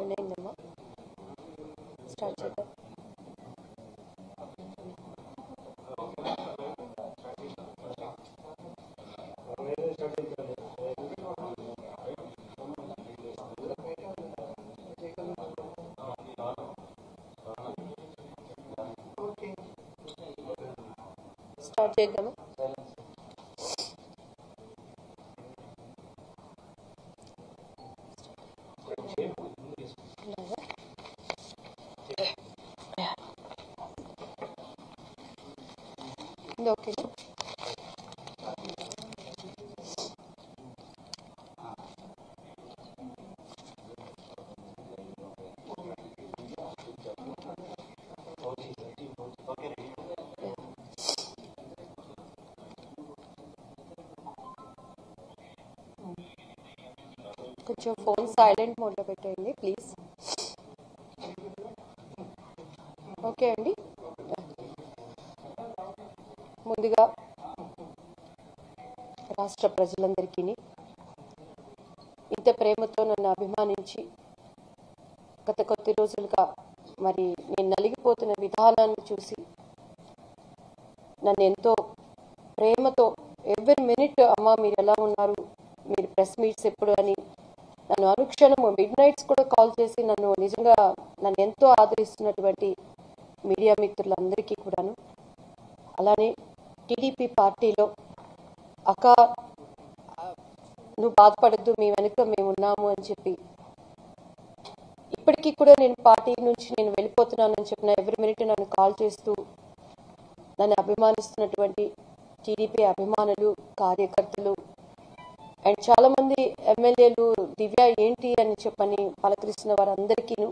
Join అయిందమ్మా start చేద్దాం start చేద్దామా అలాగా? ఇది ఓకే కొంచెం ఫోన్ సైలెంట్ మోడ్లో పెట్టేయండి ప్లీజ్ ఓకే అండి ముందుగా రాష్ట్ర ప్రజలందరికీ ఇంత ప్రేమతో నన్ను అభిమానించి గత కొద్ది రోజులుగా మరి నేను నలిగిపోతున్న విధానాన్ని చూసి నన్ను ఎంతో ప్రేమతో ఎవ్రీ మినిట్ అమ్మ మీరు ఎలా ఉన్నారు మీరు ప్రెస్ మీట్స్ ఎప్పుడు అని నన్ను అనుక్షణము మిడ్ నైట్స్ కూడా కాల్ చేసి నన్ను నిజంగా నన్ను ఎంతో ఆదరిస్తున్నటువంటి మీడియా మిత్రులందరికీ కూడాను అలానే టీడీపీ పార్టీలో అక్క నువ్వు బాధపడద్దు మీ వెనుక మేము ఉన్నాము అని చెప్పి ఇప్పటికీ కూడా నేను పార్టీ నుంచి నేను వెళ్ళిపోతున్నానని చెప్పిన ఎవ్రీ మినిట్ నన్ను కాల్ చేస్తూ నన్ను అభిమానిస్తున్నటువంటి టీడీపీ అభిమానులు కార్యకర్తలు అండ్ చాలా మంది ఎమ్మెల్యేలు దివ్య ఏంటి అని చెప్పని పలకరిస్తున్న వారందరికీను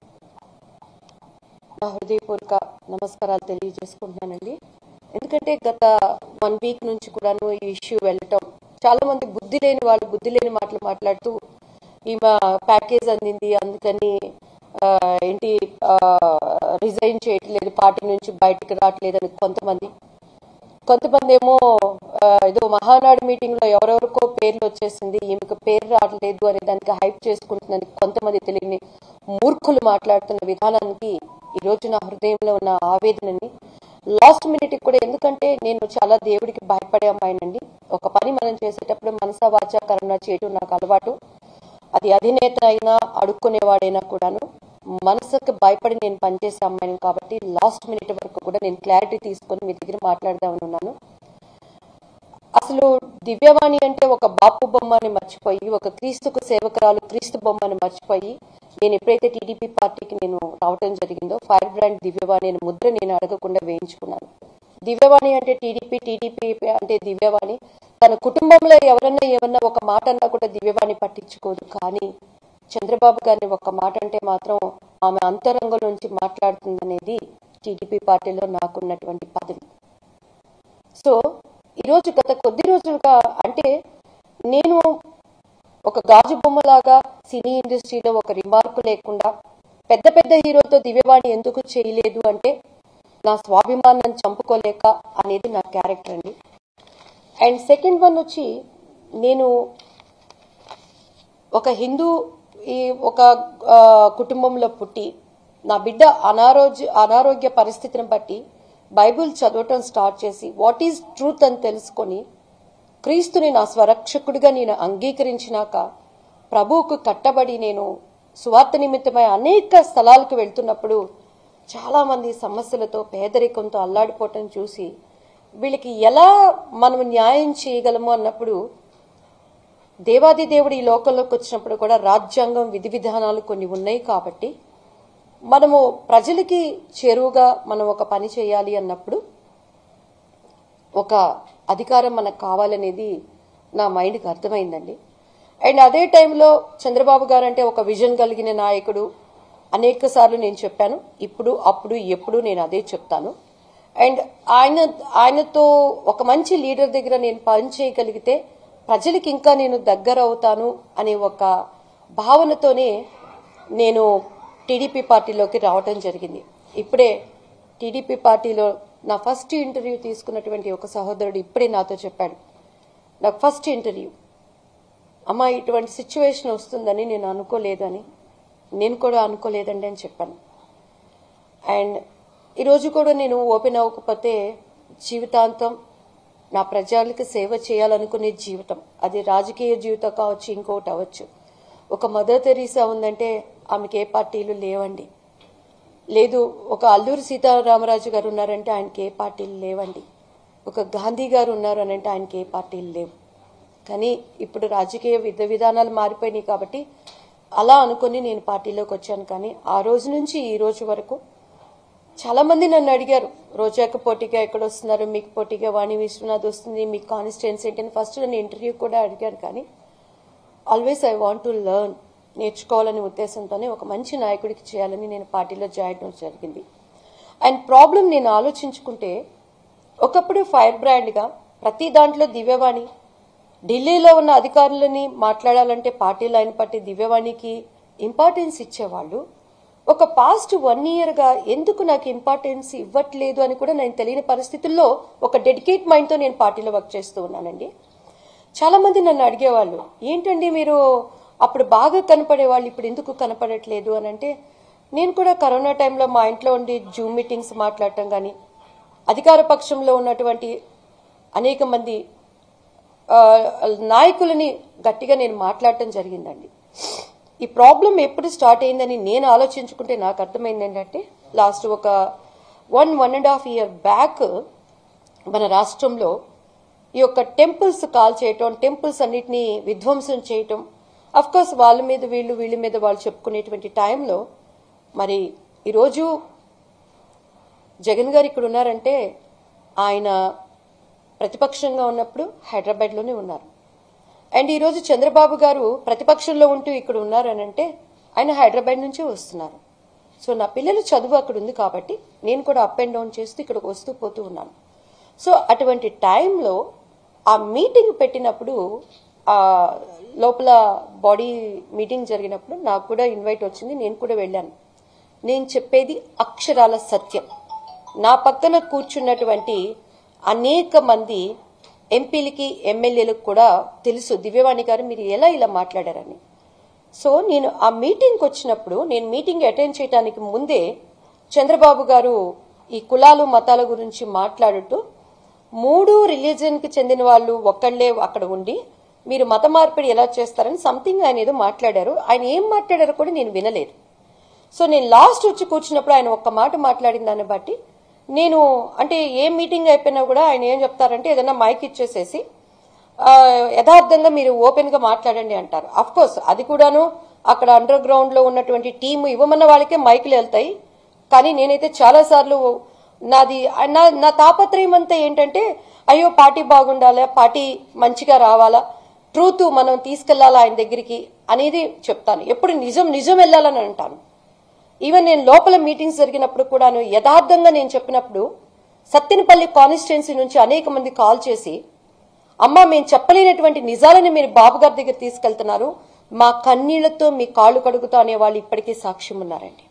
నా హృదయపూర్వక నమస్కారాలు తెలియజేసుకుంటున్నానండి ఎందుకంటే గత వన్ వీక్ నుంచి కూడాను ఈ ఇష్యూ వెళ్ళటం చాలా మంది బుద్ధి లేని వాళ్ళు బుద్ధి లేని మాటలు మాట్లాడుతూ ఈమె ప్యాకేజ్ అందింది అందుకని ఆ, ఏంటి రిజైన్ చేయట్లేదు పార్టీ నుంచి బయటకు రావట్లేదు అని కొంతమంది కొంతమంది ఏమో ఆ, ఏదో మహానాడు మీటింగ్ లో ఎవరెవరికో పేర్లు వచ్చేసింది ఈమెకు పేరు రావట్లేదు అనే దానికి హైప్ చేసుకుంటుందని కొంతమంది తెలియని మూర్ఖులు మాట్లాడుతున్న విధానానికి ఈ రోజు నా హృదయంలో ఉన్న ఆవేదనని లాస్ట్ మినిట్ కూడా ఎందుకంటే నేను చాలా దేవుడికి భయపడే అమ్మాయినండి ఒక పని మనం చేసేటప్పుడు మనసా వాచా కరుణ చేయటం నాకు అలవాటు అది అధినేత అయినా అడుక్కునేవాడైనా కూడాను మనసుకు భయపడి నేను పనిచేసే అమ్మాయిని కాబట్టి లాస్ట్ మినిట్ వరకు కూడా నేను క్లారిటీ తీసుకొని మీ దగ్గర మాట్లాడదామని ఉన్నాను అసలు దివ్యవాణి అంటే ఒక బాపు బొమ్మని మర్చిపోయి ఒక క్రీస్తుకు సేవకురాలు క్రీస్తు బొమ్మని మర్చిపోయి నేను ఎప్పుడైతే టీడీపీ పార్టీకి నేను రావటం జరిగిందో ఫైర్ బ్రాండ్ దివ్యవాణి అనే ముద్ర నేను అడగకుండా వేయించుకున్నాను దివ్యవాణి అంటే టీడీపీ టీడీపీ అంటే దివ్యవాణి తన కుటుంబంలో ఎవరన్నా ఏమన్నా ఒక మాట అన్నా కూడా దివ్యవాణి పట్టించుకోదు కానీ చంద్రబాబు గారిని ఒక మాట అంటే మాత్రం ఆమె అంతరంగం నుంచి మాట్లాడుతుందనేది టీడీపీ పార్టీలో నాకున్నటువంటి పదవి సో ఈరోజు గత కొద్ది రోజులుగా అంటే నేను ఒక గాజు బొమ్మలాగా సినీ ఇండస్ట్రీలో ఒక రిమార్క్ లేకుండా పెద్ద పెద్ద హీరోతో దివ్యవాణి ఎందుకు చేయలేదు అంటే నా స్వాభిమానాన్ని చంపుకోలేక అనేది నా క్యారెక్టర్ అండి అండ్ సెకండ్ వన్ వచ్చి నేను ఒక హిందూ ఈ ఒక ఆ, కుటుంబంలో పుట్టి నా బిడ్డ అనారోగ్య అనారోగ్య పరిస్థితిని బట్టి బైబిల్ చదవటం స్టార్ట్ చేసి వాట్ ఈజ్ ట్రూత్ అని తెలుసుకొని క్రీస్తుని నా స్వరక్షకుడిగా నేను అంగీకరించినాక ప్రభువుకు కట్టబడి నేను సువార్త నిమిత్తమై అనేక స్థలాలకు వెళ్తున్నప్పుడు చాలా మంది సమస్యలతో పేదరికంతో అల్లాడిపోవటం చూసి వీళ్ళకి ఎలా మనం న్యాయం చేయగలము అన్నప్పుడు దేవాది దేవుడు ఈ లోకంలోకి వచ్చినప్పుడు కూడా రాజ్యాంగం విధి విధానాలు కొన్ని ఉన్నాయి కాబట్టి మనము ప్రజలకి చేరువుగా మనం ఒక పని చేయాలి అన్నప్పుడు ఒక అధికారం మనకు కావాలనేది నా మైండ్కి అర్థమైందండి అండ్ అదే టైంలో చంద్రబాబు గారు అంటే ఒక విజన్ కలిగిన నాయకుడు అనేక సార్లు నేను చెప్పాను ఇప్పుడు అప్పుడు ఎప్పుడు నేను అదే చెప్తాను అండ్ ఆయన ఆయనతో ఒక మంచి లీడర్ దగ్గర నేను పని చేయగలిగితే ప్రజలకి ఇంకా నేను దగ్గర అవుతాను అనే ఒక భావనతోనే నేను టీడీపీ పార్టీలోకి రావటం జరిగింది ఇప్పుడే టీడీపీ పార్టీలో నా ఫస్ట్ ఇంటర్వ్యూ తీసుకున్నటువంటి ఒక సహోదరుడు ఇప్పుడే నాతో చెప్పాడు నాకు ఫస్ట్ ఇంటర్వ్యూ అమ్మ ఇటువంటి సిచ్యువేషన్ వస్తుందని నేను అనుకోలేదని నేను కూడా అనుకోలేదండి అని చెప్పాను అండ్ ఈరోజు కూడా నేను ఓపెన్ అవ్వకపోతే జీవితాంతం నా ప్రజలకు సేవ చేయాలనుకునే జీవితం అది రాజకీయ జీవితం కావచ్చు ఇంకొకటి అవ్వచ్చు ఒక మదర్ తెరీసా ఉందంటే ఆమెకి ఏ పార్టీలు లేవండి లేదు ఒక అల్లూరి సీతారామరాజు గారు ఉన్నారంటే ఆయనకి ఏ పార్టీలు లేవండి ఒక గాంధీ గారు ఉన్నారు అని అంటే ఆయనకి ఏ పార్టీలు లేవు కానీ ఇప్పుడు రాజకీయ విధ విధానాలు మారిపోయినాయి కాబట్టి అలా అనుకుని నేను పార్టీలోకి వచ్చాను కానీ ఆ రోజు నుంచి ఈ రోజు వరకు చాలా మంది నన్ను అడిగారు రోజాకి పోటీగా ఎక్కడ వస్తున్నారు మీకు పోటీగా వాణి విశ్వనాథ్ వస్తుంది మీకు కాన్స్టిట్యున్సీ ఏంటి అని ఫస్ట్ నన్ను ఇంటర్వ్యూ కూడా అడిగారు కానీ always I want to learn నేర్చుకోవాలనే ఉద్దేశంతోనే ఒక మంచి నాయకుడికి చేయాలని నేను పార్టీలో జాయిన్ అవ్వడం జరిగింది అండ్ ప్రాబ్లం నేను ఆలోచించుకుంటే ఒకప్పుడు ఫైర్ బ్రాండ్గా ప్రతి దాంట్లో దివ్యవాణి ఢిల్లీలో ఉన్న అధికారులని మాట్లాడాలంటే పార్టీ లైన్ పట్టి దివ్యవాణికి ఇంపార్టెన్స్ ఇచ్చేవాళ్ళు ఒక పాస్ట్ వన్ ఇయర్గా ఎందుకు నాకు ఇంపార్టెన్స్ ఇవ్వట్లేదు అని కూడా నేను తెలియని పరిస్థితుల్లో ఒక డెడికేట్ మైండ్తో నేను పార్టీలో వర్క్ చేస్తూ ఉన్నానండి చాలా మంది నన్ను అడిగేవాళ్ళు ఏంటండి మీరు అప్పుడు బాగా కనపడేవాళ్ళు ఇప్పుడు ఎందుకు కనపడట్లేదు అని అంటే నేను కూడా కరోనా టైంలో మా ఇంట్లో ఉండి జూమ్ మీటింగ్స్ మాట్లాడటం కానీ అధికార పక్షంలో ఉన్నటువంటి అనేక మంది ఆ, నాయకులని గట్టిగా నేను మాట్లాడటం జరిగిందండి ఈ ప్రాబ్లం ఎప్పుడు స్టార్ట్ అయిందని నేను ఆలోచించుకుంటే నాకు అర్థమైంది ఏంటంటే లాస్ట్ ఒక one one and half year back మన రాష్ట్రంలో ఈ యొక్క టెంపుల్స్ కాల్ చేయటం టెంపుల్స్ అన్నిటినీ విధ్వంసం చేయటం అఫ్ కోర్స్ వాళ్ళ మీద వీళ్ళు వీళ్ళ మీద వాళ్ళు చెప్పుకునేటువంటి టైంలో మరి ఈరోజు జగన్ గారు ఇక్కడ ఉన్నారంటే ఆయన ప్రతిపక్షంగా ఉన్నప్పుడు హైదరాబాద్లోనే ఉన్నారు అండ్ ఈరోజు చంద్రబాబు గారు ప్రతిపక్షంలో ఉంటూ ఇక్కడ ఉన్నారనంటే ఆయన హైదరాబాద్ నుంచే వస్తున్నారు సో నా పిల్లలు చదువు అక్కడ ఉంది కాబట్టి నేను కూడా అప్ అండ్ డౌన్ చేస్తూ ఇక్కడికి వస్తూ పోతూ ఉన్నాను సో అటువంటి టైంలో ఆ మీటింగ్ పెట్టినప్పుడు ఆ లోపల బాడీ మీటింగ్ జరిగినప్పుడు నాకు కూడా ఇన్వైట్ వచ్చింది నేను కూడా వెళ్ళాను నేను చెప్పేది అక్షరాల సత్యం నా పక్కన కూర్చున్నటువంటి అనేక మంది ఎంపీలకి ఎమ్మెల్యేలకు కూడా తెలుసు దివ్యవాణి గారు మీరు ఎలా ఇలా మాట్లాడారని సో నేను ఆ మీటింగ్కి వచ్చినప్పుడు నేను మీటింగ్ అటెండ్ చేయడానికి ముందే చంద్రబాబు గారు ఈ కులాలు మతాల గురించి మాట్లాడుతూ మూడు రిలీజియన్కి చెందిన వాళ్ళు ఒక్కళ్ళే అక్కడ ఉండి మీరు మత మార్పిడి ఎలా చేస్తారని సంథింగ్ ఆయన ఏదో మాట్లాడారు ఆయన ఏం మాట్లాడారో కూడా నేను వినలేదు సో నేను లాస్ట్ వచ్చి కూర్చున్నప్పుడు ఆయన ఒక్క మాట మాట్లాడిన దాన్ని బట్టి నేను అంటే ఏ మీటింగ్ అయిపోయినా కూడా ఆయన ఏం చెప్తారంటే ఏదైనా మైక్ ఇచ్చేసేసి ఆ, యథార్థంగా మీరు ఓపెన్ గా మాట్లాడండి అంటారు అఫ్ కోర్స్ అది కూడాను అక్కడ అండర్ గ్రౌండ్ లో ఉన్నటువంటి టీం ఇవ్వమన్న వాళ్ళకే మైకులు వెళ్తాయి కానీ నేనైతే చాలా సార్లు నాది నా నా తాపత్రయం అంతా ఏంటంటే అయ్యో పార్టీ బాగుండాలా పార్టీ మంచిగా రావాలా ట్రూత్ మనం తీసుకెళ్లాలా ఆయన దగ్గరికి అనేది చెప్తాను ఎప్పుడు నిజం నిజం వెళ్ళాలని అంటాను ఈవెన్ నేను లోపల మీటింగ్స్ జరిగినప్పుడు కూడాను యథార్థంగా నేను చెప్పినప్పుడు సత్తినపల్లి కాన్స్టిట్యున్సీ నుంచి అనేక మంది కాల్ చేసి అమ్మ మేము చెప్పలేనటువంటి నిజాలని మీరు బాబు గారి దగ్గర తీసుకెళ్తున్నారు మా కన్నీళ్లతో మీ కాళ్ళు కడుగుతా అనే వాళ్ళు ఇప్పటికీ సాక్ష్యం ఉన్నారండి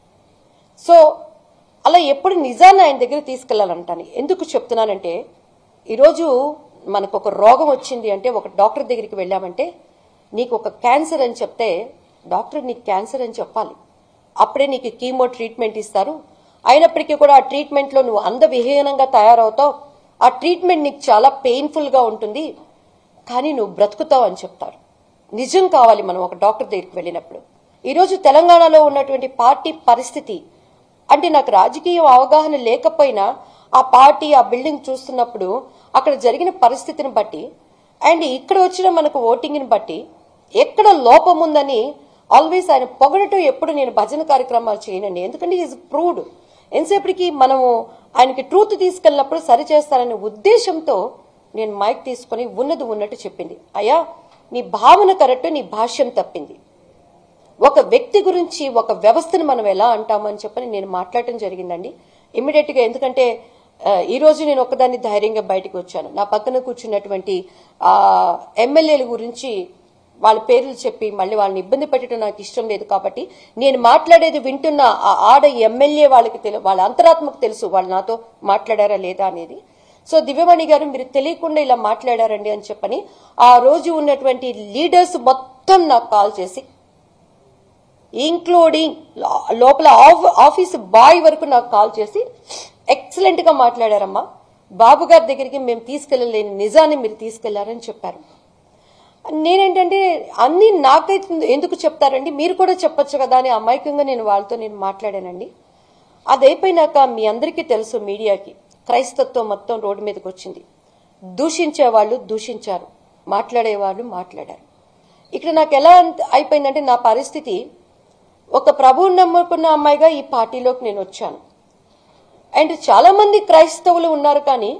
సో అలా ఎప్పుడు నిజాన్ని ఆయన దగ్గర తీసుకెళ్లాలంటాను ఎందుకు చెప్తున్నానంటే ఈరోజు మనకు ఒక రోగం వచ్చింది అంటే ఒక డాక్టర్ దగ్గరికి వెళ్ళామంటే నీకు ఒక క్యాన్సర్ అని చెప్తే డాక్టర్ నీకు క్యాన్సర్ అని చెప్పాలి అప్పుడే నీకు కీమో ట్రీట్మెంట్ ఇస్తారు అయినప్పటికీ కూడా ఆ ట్రీట్మెంట్లో నువ్వు అందవిహీనంగా తయారవుతావు ఆ ట్రీట్మెంట్ నీకు చాలా పెయిన్ఫుల్గా ఉంటుంది కానీ నువ్వు బ్రతుకుతావు అని చెప్తారు నిజం కావాలి మనం ఒక డాక్టర్ దగ్గరికి వెళ్ళినప్పుడు ఈరోజు తెలంగాణలో ఉన్నటువంటి పార్టీ పరిస్థితి అంటే నాకు రాజకీయ అవగాహన లేకపోయినా ఆ పార్టీ ఆ బిల్డింగ్ చూస్తున్నప్పుడు అక్కడ జరిగిన పరిస్థితిని బట్టి అండ్ ఇక్కడ వచ్చిన మనకు ఓటింగ్ని బట్టి ఎక్కడ లోపం ఉందని ఆల్వేస్ ఆయన పొగడటం ఎప్పుడు నేను భజన కార్యక్రమాలు చేయనండి ఎందుకంటే ఈజ్ ప్రూవ్డ్ ఎంతసేపటికి మనము ఆయనకి ట్రూత్ తీసుకెళ్ళినప్పుడు సరి చేస్తారనే ఉద్దేశంతో నేను మైక్ తీసుకొని ఉన్నది ఉన్నట్టు చెప్పింది అయ్యా నీ భావన కరెక్ట్ నీ భాష్యం తప్పింది ఒక వ్యక్తి గురించి ఒక వ్యవస్థను మనం ఎలా అంటామని చెప్పని నేను మాట్లాడటం జరిగిందండి ఇమ్మీడియట్ గా ఎందుకంటే ఆ, ఈ రోజు నేను ఒకదాన్ని ధైర్యంగా బయటకు వచ్చాను నా పక్కన కూర్చున్నటువంటి ఆ ఎమ్మెల్యేల గురించి వాళ్ళ పేర్లు చెప్పి మళ్ళీ వాళ్ళని ఇబ్బంది పెట్టడం నాకు ఇష్టం లేదు కాబట్టి నేను మాట్లాడేది వింటున్న ఆ ఆడ ఎమ్మెల్యే వాళ్ళకి తెలు వాళ్ళ అంతరాత్మకు తెలుసు వాళ్ళు నాతో మాట్లాడారా లేదా అనేది సో దివ్యవాణి గారు మీరు తెలియకుండా ఇలా మాట్లాడారండి అని చెప్పని ఆ రోజు ఉన్నటువంటి లీడర్స్ మొత్తం నాకు కాల్ చేసి ఇంక్లూడింగ్ లోపల ఆఫ్- ఆఫీస్ బాయ్ వరకు నాకు కాల్ చేసి ఎక్సలెంట్ గా మాట్లాడారమ్మా బాబు గారి దగ్గరికి మేము తీసుకెళ్లలేని నిజాన్ని మీరు తీసుకెళ్లారని చెప్పారు నేనేంటంటే అన్ని నాకైతే ఎందుకు చెప్తారండి మీరు కూడా చెప్పొచ్చు కదా అని అమాయకంగా నేను వాళ్ళతో నేను మాట్లాడానండి అది అయిపోయినాక మీ అందరికీ తెలుసు మీడియాకి క్రైస్తత్వం మొత్తం రోడ్డు మీదకి వచ్చింది దూషించే వాళ్ళు దూషించారు మాట్లాడేవాళ్ళు మాట్లాడారు ఇక్కడ నాకు ఎలా అంత- అయిపోయిందంటే నా పరిస్థితి ఒక ప్రభువుని నమ్ముకున్న అమ్మాయిగా ఈ పార్టీలోకి నేను వచ్చాను అండ్ చాలా మంది క్రైస్తవులు ఉన్నారు కానీ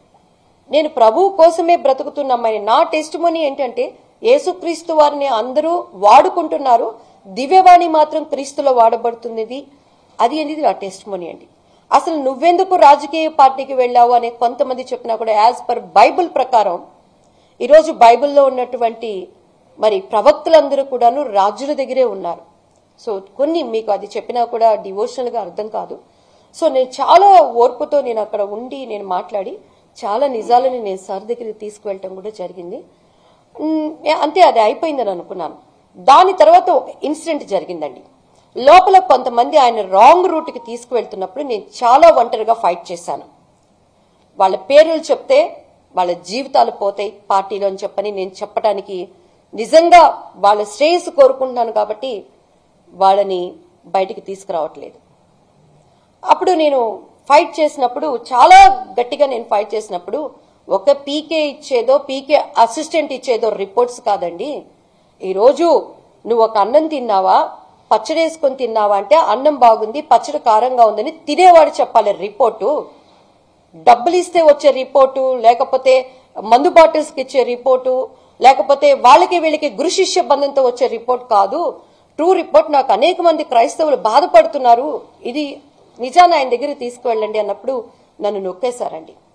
నేను ప్రభువు కోసమే బ్రతుకుతున్న అమ్మాయిని నా టెస్ట్ మనీ ఏంటంటే యేసుక్రీస్తు వారిని అందరూ వాడుకుంటున్నారు దివ్యవాణి మాత్రం క్రీస్తులో వాడబడుతున్నది అది అనేది నా టెస్ట్ మనీ అండి అసలు నువ్వెందుకు రాజకీయ పార్టీకి వెళ్ళావు అనే కొంతమంది చెప్పినా కూడా యాజ్ పర్ బైబిల్ ప్రకారం ఈరోజు బైబిల్లో ఉన్నటువంటి మరి ప్రవక్తలందరూ కూడాను రాజుల దగ్గరే ఉన్నారు సో కొన్ని మీకు అది చెప్పినా కూడా డివోషనల్ గా అర్థం కాదు సో నేను చాలా ఓర్పుతో నేను అక్కడ ఉండి నేను మాట్లాడి చాలా నిజాలని నేను సార్ దగ్గరికి తీసుకువెళ్ళటం కూడా జరిగింది ఉమ్, అంతే అది అయిపోయిందని అనుకున్నాను దాని తర్వాత ఒక ఇన్సిడెంట్ జరిగిందండి లోపల కొంతమంది ఆయన రాంగ్ రూట్కి తీసుకువెళ్తున్నప్పుడు నేను చాలా ఒంటరిగా ఫైట్ చేశాను వాళ్ళ పేర్లు చెప్తే వాళ్ళ జీవితాలు పోతాయి పార్టీలో అని చెప్పని నేను చెప్పడానికి నిజంగా వాళ్ళ శ్రేయస్సు కోరుకుంటున్నాను కాబట్టి వాళ్ళని బయటికి తీసుకురావట్లేదు అప్పుడు నేను ఫైట్ చేసినప్పుడు చాలా గట్టిగా నేను ఫైట్ చేసినప్పుడు ఒక పీకే ఇచ్చేదో పీకే అసిస్టెంట్ ఇచ్చేదో రిపోర్ట్స్ కాదండి ఈరోజు నువ్వు ఒక అన్నం తిన్నావా పచ్చడి వేసుకొని తిన్నావా అంటే అన్నం బాగుంది పచ్చడి కారంగా ఉందని తినేవాడు చెప్పాలి రిపోర్టు డబ్బులు ఇస్తే వచ్చే రిపోర్టు లేకపోతే మందు బాటిల్స్ కి ఇచ్చే రిపోర్టు లేకపోతే వాళ్ళకి వీళ్ళకి గురు శిష్య బంధంతో వచ్చే రిపోర్ట్ కాదు ట్రూ రిపోర్ట్ నాకు అనేక మంది క్రైస్తవులు బాధపడుతున్నారు ఇది నిజాన్ని ఆయన దగ్గరికి తీసుకువెళ్ళండి అన్నప్పుడు నన్ను నొక్కేశారండి